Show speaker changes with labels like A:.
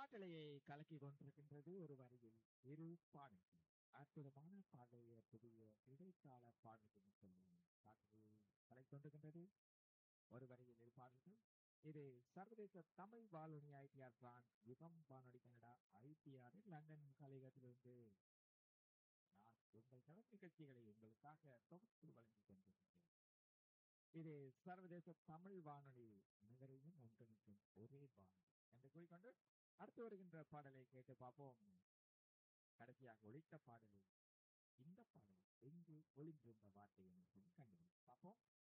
A: காற்றலையை கலக்கி கொண்டிருக்கின்றது ஒரு வரியில் இரு பாடல்கள் அற்புதமான பாடலைய புதிய இடைக்கால பாடல்கள் சொல்லும் காற்று கலை கொண்டிருக்கின்றது ஒரு வரியில் இரு பாடல்கள் இது சர்வதேச தமிழ் வானொலி ஐடிஆர் பிரான்ஸ் யுகம் வானொலி கனடா ஐடிஆர் லண்டன் கலையகத்திலிருந்து நான் உங்கள் கலர் நிகழ்ச்சிகளை உங்களுக்காக தொகுத்து வழங்கிக் கொண்டிருக்கிறேன் இது சர்வதேச தமிழ் வானொலி நகரையும் ஒன்றிணைக்கும் ஒரே வானொலி என்று கூறிக்கொண்டு அடுத்து வருகின்ற பாடலை கேட்டு பார்ப்போம் கடைசியாக ஒழித்த பாடலில் இந்த பாடல் எங்கு ஒளிந்திருந்த வார்த்தை என்று கண்டு பார்ப்போம்